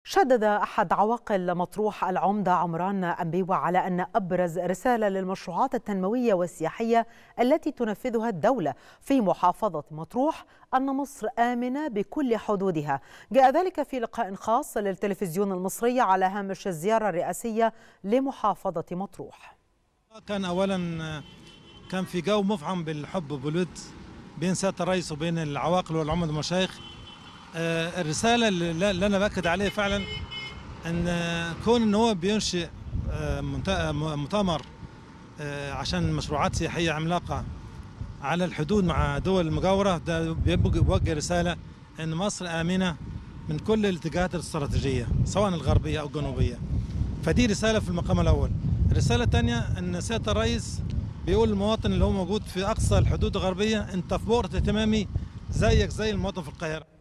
شدد أحد عواقل مطروح العمدة عمران أمبيوة على أن أبرز رسالة للمشروعات التنموية والسياحية التي تنفذها الدولة في محافظة مطروح أن مصر آمنة بكل حدودها جاء ذلك في لقاء خاص للتلفزيون المصري على هامش الزيارة الرئاسية لمحافظة مطروح كان أولا كان في جو مفعم بالحب والود بين سيادة الرئيس وبين العواقل والعمد والمشايخ الرسالة اللي أنا بأكد عليها فعلا أن كون أن هو بينشئ مؤتمر عشان مشروعات سياحية عملاقة على الحدود مع دول المجاورة ده بيوجه رسالة أن مصر آمنة من كل الاتجاهات الاستراتيجية سواء الغربية أو الجنوبية فدي رسالة في المقام الأول الرسالة الثانية أن سيادة الرئيس بيقول للمواطن اللي هو موجود في أقصى الحدود الغربية أنت في بؤرة اهتمامي زيك زي المواطن في القاهرة